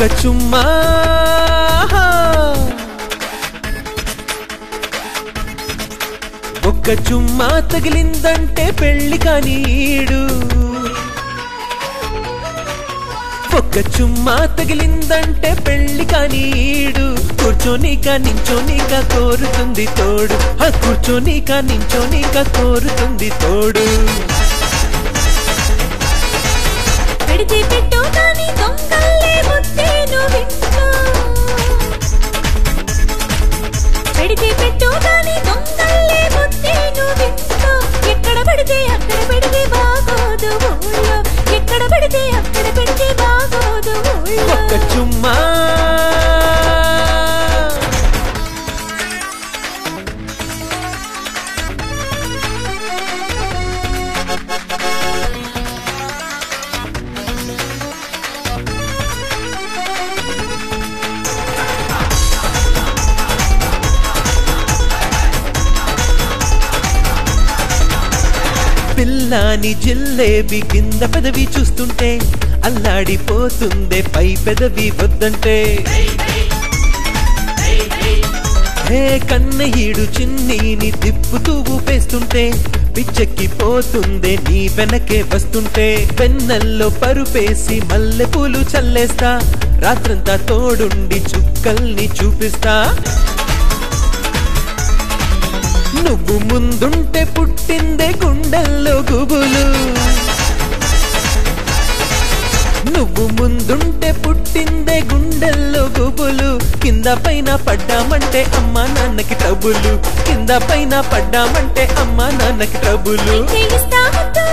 చుమ్మా ఒక్క చుమ్మా తగిలిందంటే పెళ్లి కానీడు ఒక్క చుమ్మా తగిలిందంటే పెళ్లి కానీడు కూర్చోనిక నించోనిక కోరుతుంది తోడు ఆ కూర్చోనిక నించోనిక కోరుతుంది తోడు పెడితే పెట్టు కానీ దొంగల్లే ముత్తేను వింటూ పెడితే పెట్టు కానీ దొంగల్లే ముత్తేను వింటూ ఎక్కడ పెడితే అక్కడ పెడితే బాగోదు ఊళ్ళో ఎక్కడ పెడితే అక్కడ పెడితే బాగోదు ఊళ్ళో ఒక్క చుమ్మా పిల్లాని జిల్లేబి కింద పెదవి చూస్తుంటే అల్లాడిపోతుందే పై పెదవి వద్దంటే హే కన్నయ్యుడు చిన్నీని తిప్పుతూ ఊపేస్తుంటే పిచ్చెక్కిపోతుందే నీ వెనకే వస్తుంటే పెన్నల్లో పరుపేసి మల్లె పూలు చల్లేస్తా రాత్రంతా తోడుండి చుక్కల్ని చూపిస్తా నువ్వు ముందుంటే పుట్టిందే గుండెల్లో గుబులు నువ్వు ముందుంటే పుట్టిందే గుండెల్లో గుబులు కింద పైన పడ్డామంటే అమ్మా నాన్నకి ట్రబులు కింద పైన పడ్డామంటే అమ్మా నాన్నకి ట్రబులు చేయిస్తా ముద్దు.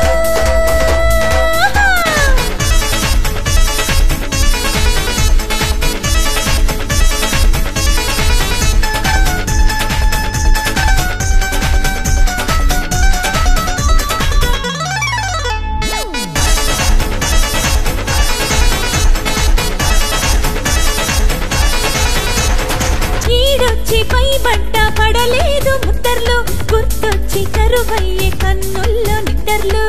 ఈడొచ్చి పై బట్ట పడలేదు ముద్దర్లు గుర్తొచ్చి కరువయ్యే కన్నుల్లో నిద్దర్లు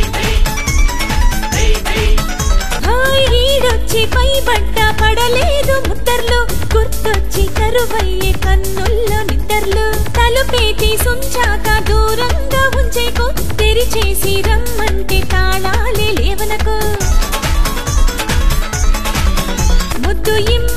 హాయ్ ఈడొచ్చి పై బట్ట పడలేదు ముద్దర్లు గుర్తొచ్చి కరువయ్యే కన్నుల్లో నిద్దర్లు తలుపేతి సుంచాక దూరంగా ఉంచేకు తెరిచేసి రమ్మంటే తాళాలే లేవనకు ముద్దు ఇమ్మ